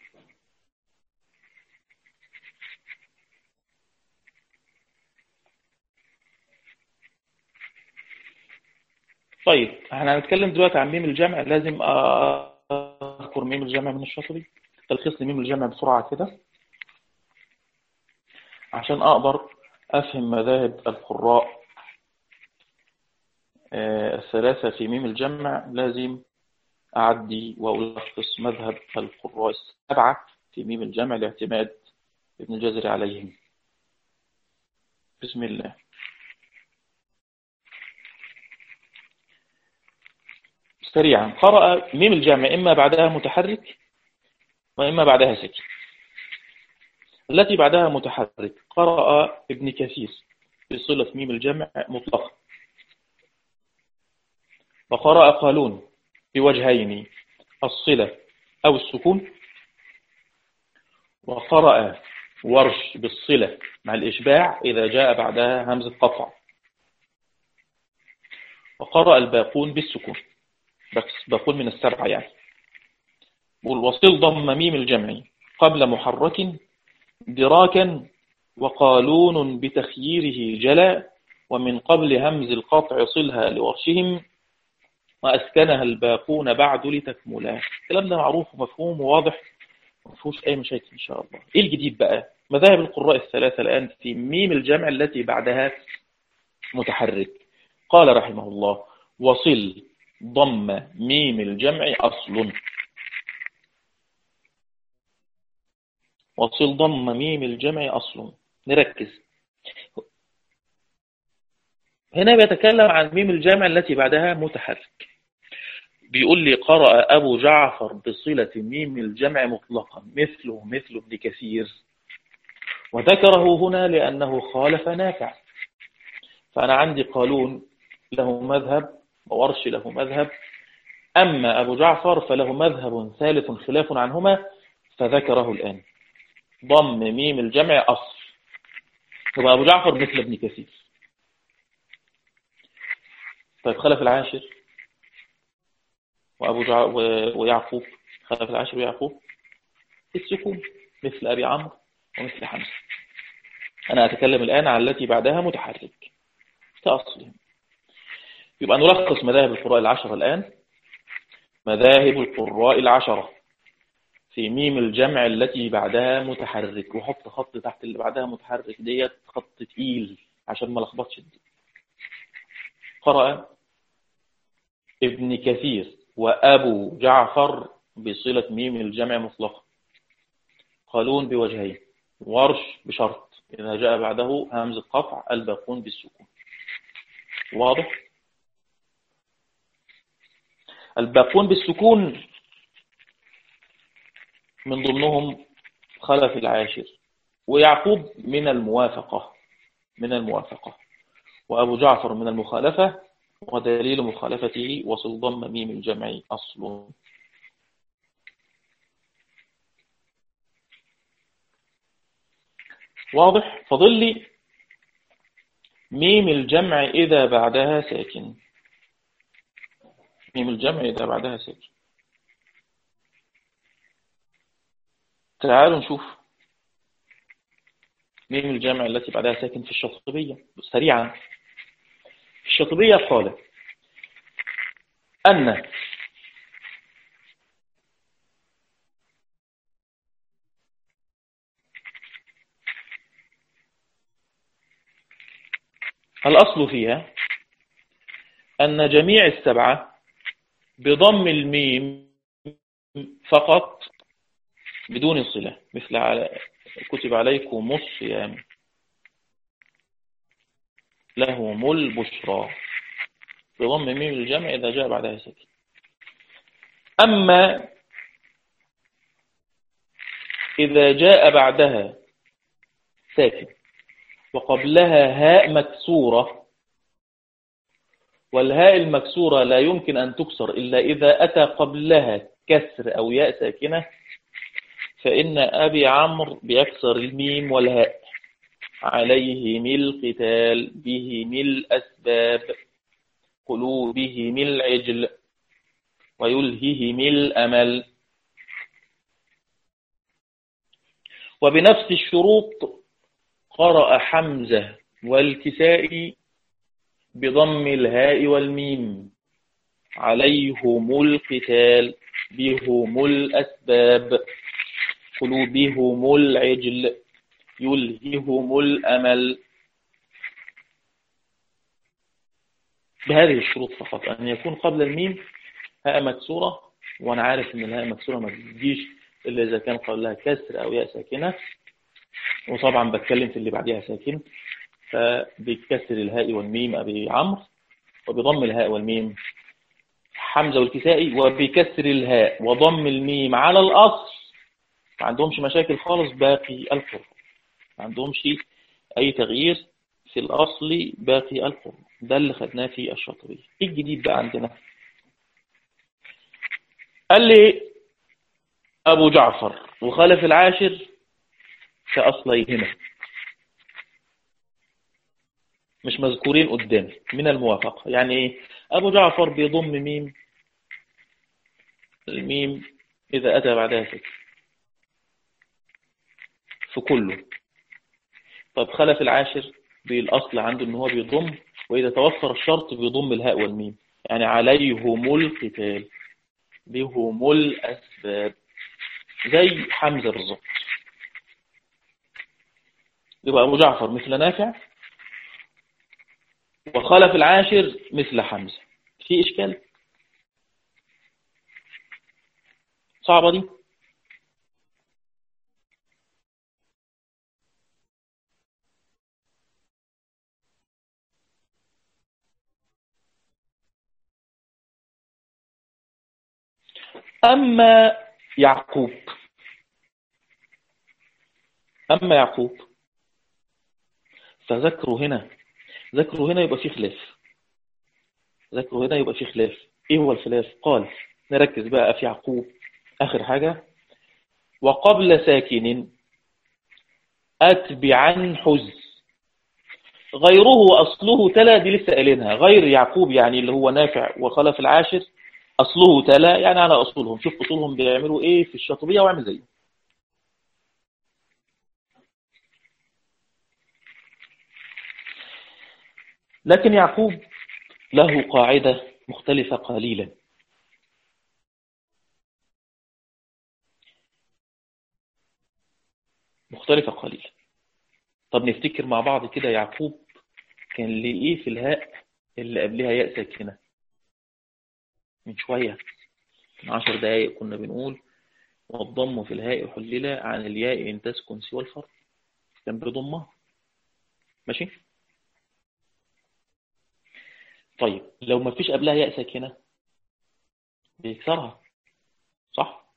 طيب احنا هنتكلم دلوقتي عن ميم الجمع لازم اذكر ميم الجمع من الشاطبي تلخيص لميم الجمع بسرعة كده عشان اقدر افهم مذاهب القراء الثلاثة في ميم الجمع لازم أعدي وألخص مذهب القراء السبعة في ميم الجمع لاعتماد ابن الجزري عليهم بسم الله سريعا قرأ ميم الجمع إما بعدها متحرك وإما بعدها سكن التي بعدها متحرك قرأ ابن كثير بصلة ميم الجمع مطلقا وقرأ قالون بوجهين الصلة أو السكون وقرأ ورش بالصلة مع الإشباع إذا جاء بعدها همزة قطع وقرأ الباقون بالسكون بس بقول من السبعة يعني والوصل ضم ميم الجمع قبل محرك دراكا وقالون بتخييره جلا ومن قبل همز القطع صلها لورشهم وأسكنها الباقون بعد لتكملها الكلام ده معروف ومفهوم وواضح ما فيهوش أي مشاكل إن شاء الله إيه الجديد بقى مذاهب القراء الثلاثة الآن في ميم الجمع التي بعدها متحرك قال رحمه الله وصل ضم ميم الجمع أصل وصل ضم ميم الجمع أصل نركز هنا بيتكلم عن ميم الجمع التي بعدها متحرك بيقول لي قرأ أبو جعفر بصلة ميم الجمع مطلقا مثله مثل ابن كثير وذكره هنا لأنه خالف نافع فأنا عندي قالون له مذهب وورش له مذهب أما أبو جعفر فله مذهب ثالث خلاف عنهما فذكره الآن ضم ميم الجمع أصل يبقى أبو جعفر مثل ابن كثير طيب خلف العاشر وأبو جع... و... ويعقوب خلف العاشر ويعقوب السكون مثل أبي عمرو ومثل حمزة أنا أتكلم الآن على التي بعدها متحرك كأصلهم يبقى نلخص مذاهب القراء العشرة الآن مذاهب القراء العشرة في ميم الجمع التي بعدها متحرك وحط خط تحت اللي بعدها متحرك ديت خط تقيل عشان ما لخبطش الدنيا قرأ ابن كثير وأبو جعفر بصلة ميم الجمع مطلقا قالون بوجهين ورش بشرط إذا جاء بعده همز قطع الباقون بالسكون واضح الباقون بالسكون من ضمنهم خلف العاشر ويعقوب من الموافقة من الموافقة وأبو جعفر من المخالفة ودليل مخالفته وصل ضم ميم الجمع أصل واضح فضل لي ميم الجمع إذا بعدها ساكن ميم الجمع إذا بعدها ساكن تعالوا نشوف ميم الجمع التي بعدها ساكن في الشاطبية سريعا في الشاطبية قال أن الأصل فيها أن جميع السبعة بضم الميم فقط بدون صلة مثل على كتب عليكم الصيام لهم البشرى بضم ميم الجمع إذا جاء بعدها سكين أما إذا جاء بعدها ساكن وقبلها هاء مكسورة والهاء المكسورة لا يمكن أن تكسر إلا إذا أتى قبلها كسر أو ياء ساكنة فإن أبي عمرو بيكسر الميم والهاء عليهم القتال بهم الأسباب قلوبهم العجل ويلههم الأمل وبنفس الشروط قرأ حمزة والكسائي بضم الهاء والميم عليهم القتال بهم الأسباب قلوبهم العجل يلههم الأمل بهذه الشروط فقط أن يكون قبل الميم هاء مكسورة وأنا عارف أن الهاء مكسورة ما تجيش إلا إذا كان قبلها كسر أو ياء ساكنة وطبعا بتكلم في اللي بعدها ساكن فبكسر الهاء والميم أبي عمرو وبضم الهاء والميم حمزة والكسائي وبكسر الهاء وضم الميم على الأصل ما عندهمش مشاكل خالص باقي القرآن ما عندهمش أي تغيير في الأصل باقي القرآن ده اللي خدناه في الشاطبية ايه الجديد بقى عندنا قال لي أبو جعفر وخلف العاشر كأصليهما مش مذكورين قدامي من الموافقة يعني ايه أبو جعفر بيضم ميم الميم إذا أتى بعدها سكر في كله طب خلف العاشر بالأصل عنده ان هو بيضم وإذا توفر الشرط بيضم الهاء والميم يعني عليهم القتال بهم الأسباب زي حمزة بالظبط يبقى أبو جعفر مثل نافع وخلف العاشر مثل حمزة في إشكال صعبة دي أما يعقوب أما يعقوب فذكروا هنا ذكروا هنا يبقى فيه خلاف ذكروا هنا يبقى فيه خلاف ايه هو الخلاف قال نركز بقى في يعقوب آخر حاجة وقبل ساكن أتبعا حز غيره أصله تلا دي لسه قايلينها غير يعقوب يعني اللي هو نافع وخلف العاشر أصله تلا يعني على أصولهم شوف أصولهم بيعملوا إيه في الشاطبية واعمل زيه لكن يعقوب له قاعدة مختلفة قليلا مختلفة قليلا طب نفتكر مع بعض كده يعقوب كان ليه ايه في الهاء اللي قبلها ياء ساكنه من شويه من عشر دقايق كنا بنقول والضم في الهاء حلل عن الياء ان تسكن سوى الفرد كان بضمها ماشي طيب لو ما فيش قبلها ياء ساكنه بيكسرها صح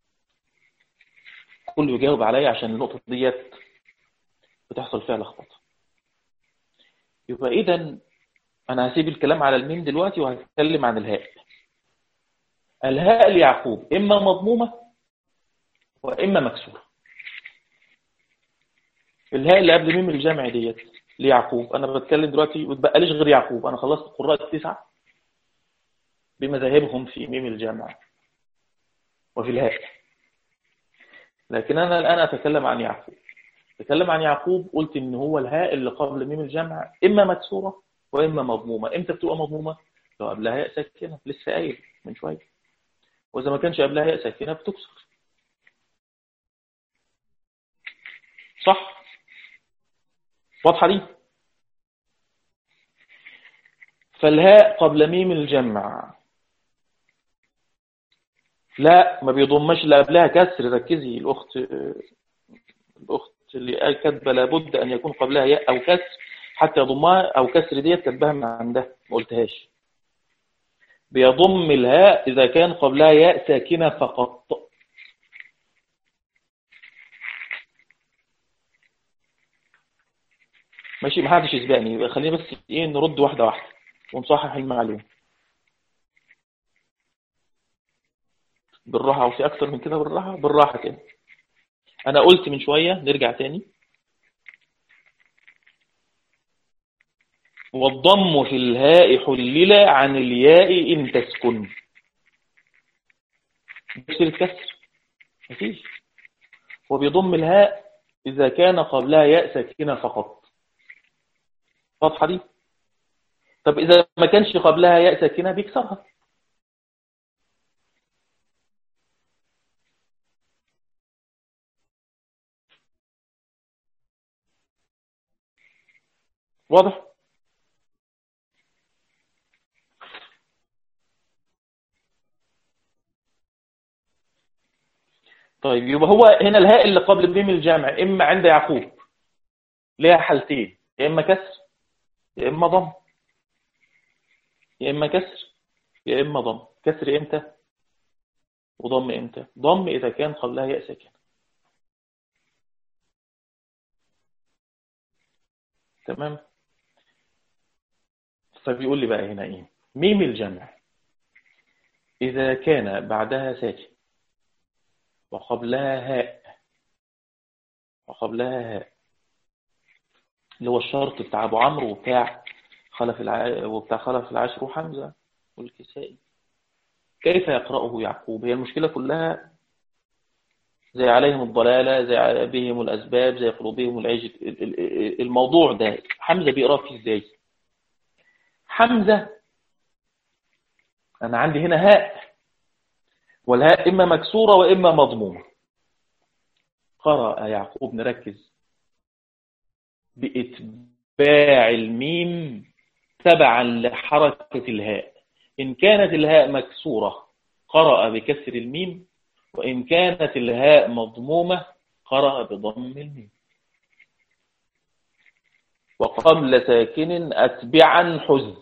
كله يجاوب عليا عشان النقطه ديت بتحصل فيها لخبطه يبقى اذا انا هسيب الكلام على الميم دلوقتي وهتكلم عن الهاء الهاء ليعقوب اما مضمومه واما مكسوره الهاء اللي قبل ميم الجمع ديت ليعقوب انا بتكلم دلوقتي وتبقى ليش غير يعقوب انا خلصت القراء التسعه بمذاهبهم في ميم الجمع وفي الهاء لكن انا الان اتكلم عن يعقوب تكلم عن يعقوب قلت ان هو الهاء اللي قبل ميم الجمع اما مكسوره واما مضمومه امتى بتبقى مضمومه لو قبلها ياء ساكنه لسه قايل من شويه واذا ما كانش قبلها ياء ساكنه بتكسر صح واضحه دي فالهاء قبل ميم الجمع لا ما بيضمش اللي قبلها كسر ركزي الاخت الاخت اللي كاتبه لابد ان يكون قبلها ياء او كسر حتى يضمها او كسر ديت كاتباها من عندها ما قلتهاش بيضم الهاء اذا كان قبلها ياء ساكنه فقط ماشي ما حدش يسبقني يبقى خلينا بس ايه نرد واحده واحده ونصحح المعلومه بالراحه وفي اكتر من كده بالراحه بالراحه كده انا قلت من شويه نرجع تاني والضم في الهاء حلل عن الياء إن تسكن بصير الكسر مفيش وبيضم الهاء إذا كان قبلها ياء ساكنة فقط واضحة دي طب إذا ما كانش قبلها ياء ساكنة بيكسرها واضح طيب يبقى هو هنا الهاء اللي قبل ميم الجامع إما عند يعقوب ليها حالتين يا إما كسر يا إما ضم يا إما كسر يا إما ضم كسر إمتى وضم إمتى ضم إذا كان قبلها ياء ساكنه تمام فبيقول لي بقى هنا ايه ميم الجمع إذا كان بعدها ساكن وقبلها هاء وقبلها هاء اللي هو الشرط بتاع أبو عمرو وبتاع خلف الع... وبتاع خلف العاشر وحمزة والكسائي كيف يقرأه يعقوب هي المشكلة كلها زي عليهم الضلالة زي بهم الأسباب زي قلوبهم العجل الموضوع ده حمزة بيقرأ فيه ازاي حمزة أنا عندي هنا هاء والهاء إما مكسورة وإما مضمومة قرأ يعقوب نركز بإتباع الميم تبعا لحركة الهاء إن كانت الهاء مكسورة قرأ بكسر الميم وإن كانت الهاء مضمومة قرأ بضم الميم وقبل ساكن أتبعا حز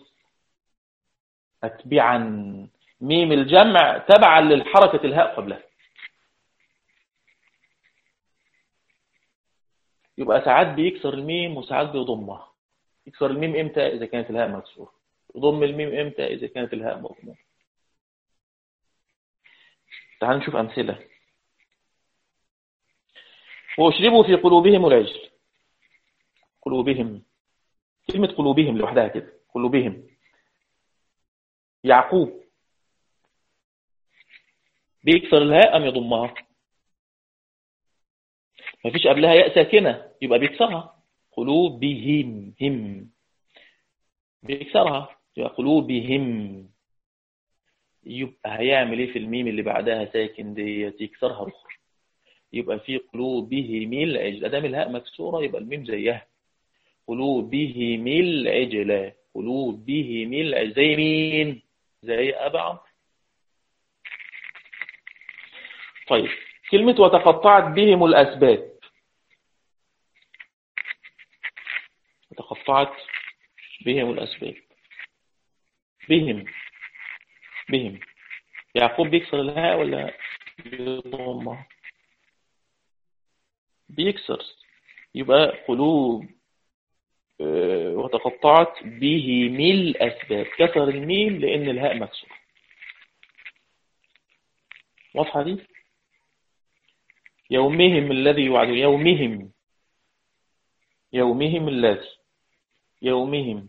أتبعا ميم الجمع تبعا للحركة الهاء قبلها يبقى ساعات بيكسر الميم وساعات بيضمها يكسر الميم امتى إذا كانت الهاء مكسورة يضم الميم امتى إذا كانت الهاء مضمومة تعال نشوف أمثلة وأشربوا في قلوبهم العجل قلوبهم كلمة قلوبهم لوحدها كده قلوبهم يعقوب بيكسر الهاء أم يضمها ما فيش قبلها ياء ساكنة يبقى بيكسرها قلوبهم هم بيكسرها يبقى قلوبهم يبقى هيعمل ايه في الميم اللي بعدها ساكن ديت يكسرها اخرى يبقى في قلوبهم العجل ادام الهاء مكسوره يبقى الميم زيها قلوبهم العجل قلوبهم العجل زي مين زي ابا عمرو طيب كلمة وتقطعت بهم الأسباب وتقطعت بهم الأسباب بهم بهم يعقوب بيكسر الهاء ولا يضمها بيكسر يبقى قلوب وتقطعت بهم الأسباب كسر الميم لأن الهاء مكسور واضحة دي يومهم الذي يوعدون يومهم يومهم الذي يومهم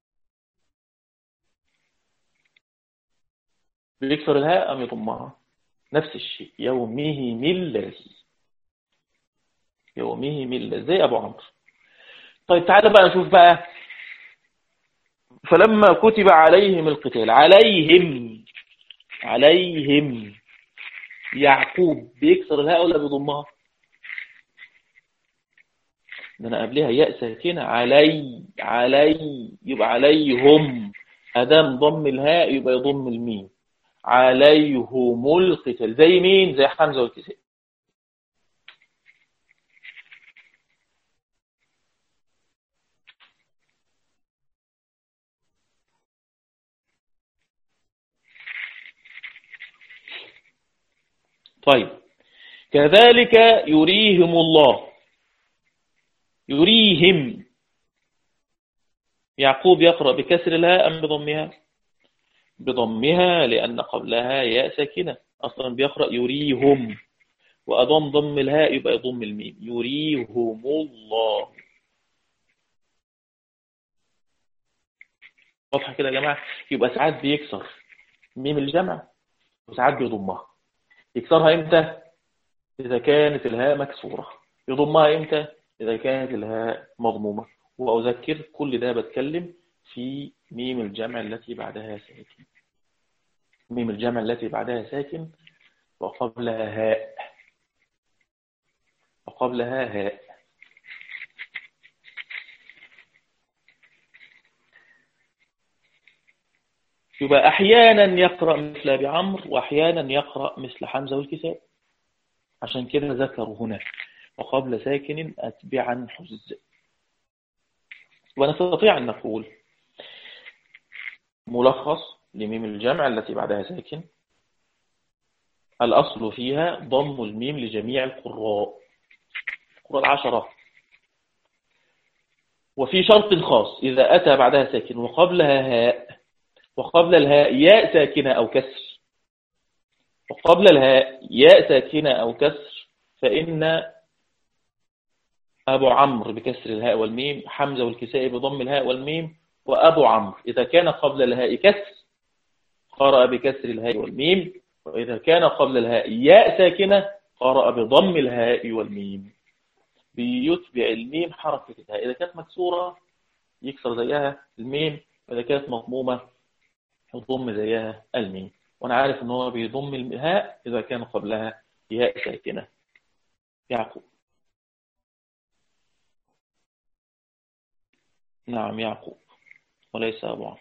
بيكسر الهاء أم يضمها نفس الشيء يومهم الذي يومهم الذي زي أبو عمرو طيب تعالى بقى نشوف بقى فلما كتب عليهم القتال عليهم عليهم يعقوب بيكسر الهاء ولا بيضمها ده انا قبلها ياء ساكنه علي علي يبقى عليهم ادام ضم الهاء يبقى يضم الميم عليهم القتال زي مين زي حمزه والكساء طيب كذلك يريهم الله يريهم يعقوب يقرأ بكسر الهاء أم بضمها بضمها لأن قبلها ياء ساكنة أصلا بيقرأ يريهم وأضم ضم الهاء يبقى يضم الميم يريهم الله واضحة كده يا جماعة يبقى ساعات بيكسر ميم الجمع وساعات بيضمها يكسرها امتى إذا كانت الهاء مكسورة يضمها امتى إذا كانت الهاء مضمومة وأذكر كل ده بتكلم في ميم الجمع التي بعدها ساكن ميم الجمع التي بعدها ساكن وقبلها هاء وقبلها هاء يبقى أحيانا يقرأ مثل أبي عمرو وأحيانا يقرأ مثل حمزة والكساء عشان كده ذكروا هنا وقبل ساكن أتبعا حز ونستطيع أن نقول ملخص لميم الجمع التي بعدها ساكن الأصل فيها ضم الميم لجميع القراء القراء العشرة وفي شرط خاص إذا أتى بعدها ساكن وقبلها هاء وقبل الهاء ياء ساكنة أو كسر وقبل الهاء ياء ساكنة أو كسر فإن أبو عمرو بكسر الهاء والميم حمزة والكسائي بضم الهاء والميم وأبو عمرو إذا كان قبل الهاء كسر قرأ بكسر الهاء والميم وإذا كان قبل الهاء ياء ساكنة قرأ بضم الهاء والميم بيتبع الميم حركة الهاء إذا كانت مكسورة يكسر زيها الميم وإذا كانت مضمومة يضم زيها الميم وأنا عارف إن هو بيضم الهاء إذا كان قبلها ياء ساكنة يعقوب نعم يعقوب وليس أبو عمرو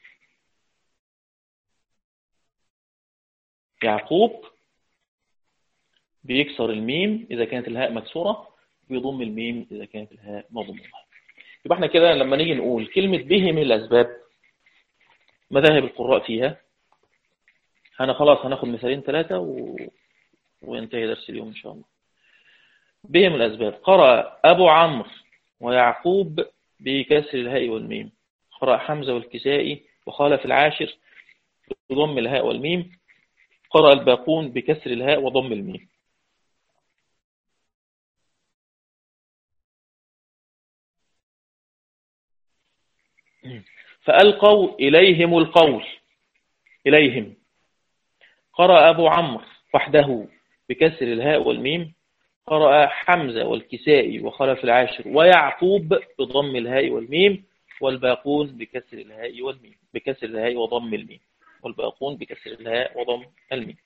يعقوب بيكسر الميم إذا كانت الهاء مكسورة بيضم الميم إذا كانت الهاء مضمومة يبقى احنا كده لما نيجي نقول كلمة به من الأسباب مذاهب القراء فيها أنا خلاص هناخد مثالين ثلاثة و... وينتهي درس اليوم إن شاء الله به من الأسباب قرأ أبو عمرو ويعقوب بكسر الهاء والميم قرأ حمزة والكسائي وخالف العاشر بضم الهاء والميم قرأ الباقون بكسر الهاء وضم الميم فألقوا إليهم القول إليهم قرأ أبو عمرو وحده بكسر الهاء والميم قرأ حمزة والكسائي وخلف العاشر ويعقوب بضم الهاء والميم والباقون بكسر الهاء والميم بكسر الهاء وضم الميم والباقون بكسر الهاء وضم الميم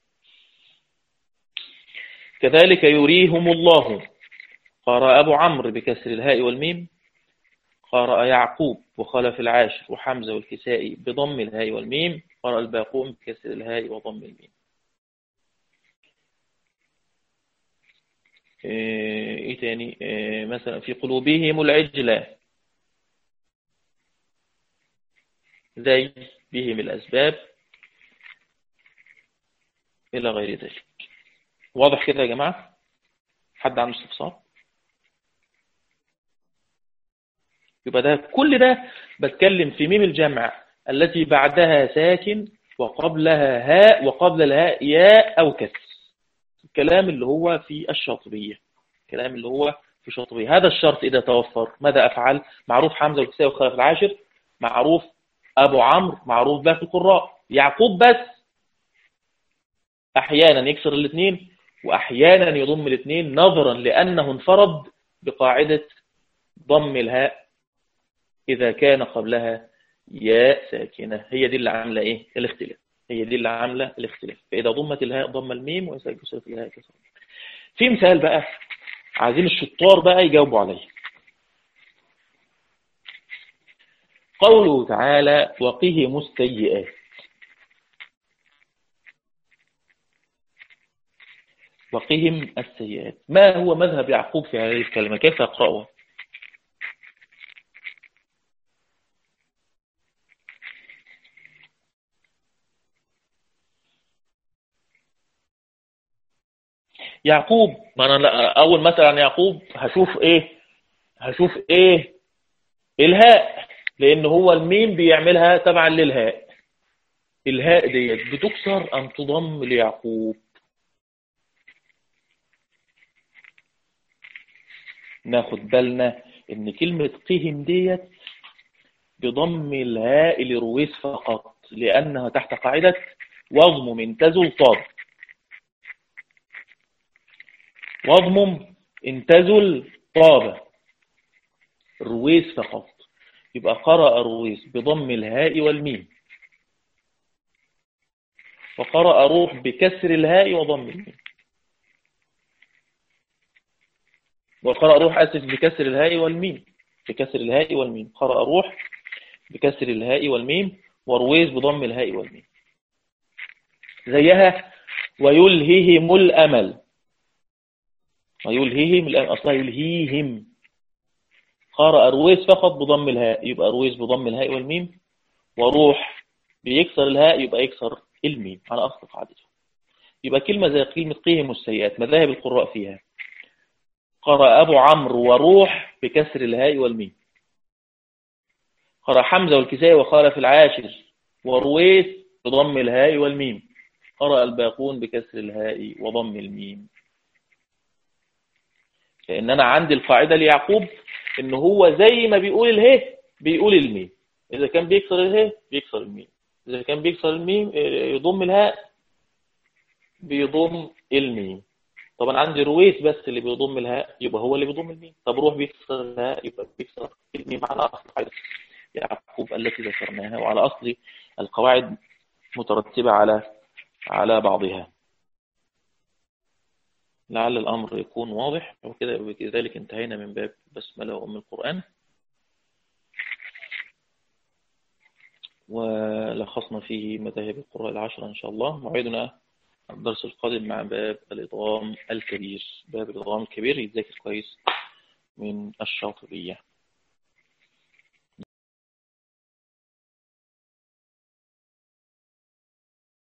كذلك يريهم الله قرأ أبو عمرو بكسر الهاء والميم قرأ يعقوب وخلف العاشر وحمزة والكسائي بضم الهاء والميم قرأ الباقون بكسر الهاء وضم الميم ايه تاني إيه مثلا في قلوبهم العجلة زي بهم الأسباب إلى غير ذلك واضح كده يا جماعة حد عنده استفسار يبقى ده كل ده بتكلم في ميم الجمع التي بعدها ساكن وقبلها هاء وقبل الهاء ياء أو كسر الكلام اللي هو في الشاطبية الكلام اللي هو في الشاطبية هذا الشرط إذا توفر ماذا أفعل معروف حمزة والكساء والخلف العاشر معروف أبو عمرو معروف باقي القراء يعقوب بس أحيانا يكسر الاثنين وأحيانا يضم الاثنين نظرا لأنه انفرد بقاعدة ضم الهاء إذا كان قبلها ياء ساكنة هي دي اللي عاملة إيه الاختلاف هي دي اللي عاملة الاختلاف فإذا ضمت الهاء ضم الميم وإذا كسرت الهاء كسر في مثال بقى عايزين الشطار بقى يجاوبوا عليه قوله تعالى وقهم السيئات وقهم السيئات ما هو مذهب يعقوب في هذه الكلمة كيف يقرأها يعقوب ما انا اول مثلا يعقوب هشوف ايه هشوف ايه الهاء لان هو الميم بيعملها تبعا للهاء الهاء ديت بتكسر ام تضم ليعقوب ناخد بالنا ان كلمة قهم ديت بضم الهاء لرويس فقط لانها تحت قاعدة وضم من تزل طاب واضمم انتزل طاب رويس فقط يبقى قرأ رويس بضم الهاء والميم وقرأ روح بكسر الهاء وضم الميم وقرأ روح أسف بكسر الهاء والميم بكسر الهاء والميم قرأ روح بكسر الهاء والميم ورويس بضم الهاء والميم زيها ويلههم الأمل ويلهيهم الآن أصلا يلهيهم قرأ رويس فقط بضم الهاء يبقى رويس بضم الهاء والميم وروح بيكسر الهاء يبقى يكسر الميم على أصل قاعدته يبقى كلمة زي كلمة قيهم السيئات مذاهب القراء فيها قرأ أبو عمرو وروح بكسر الهاء والميم قرأ حمزة والكسائي وخالف العاشر ورويس بضم الهاء والميم قرأ الباقون بكسر الهاء وضم الميم لان انا عندي القاعده ليعقوب ان هو زي ما بيقول اله بيقول الميم اذا كان بيكسر اله بيكسر الميم اذا كان بيكسر الميم يضم الهاء بيضم الميم طبعا عندي رويس بس اللي بيضم الهاء يبقى هو اللي بيضم الميم طب روح بيكسر الهاء يبقى بيكسر الميم على اصل قاعده يعقوب التي ذكرناها وعلى اصل القواعد مترتبه على على بعضها لعل الأمر يكون واضح وكده بذلك انتهينا من باب بسملة وأم القرآن ولخصنا فيه مذاهب القراء العشرة إن شاء الله موعدنا الدرس القادم مع باب الإضغام الكبير باب الإضغام الكبير يتذكر كويس من الشاطبية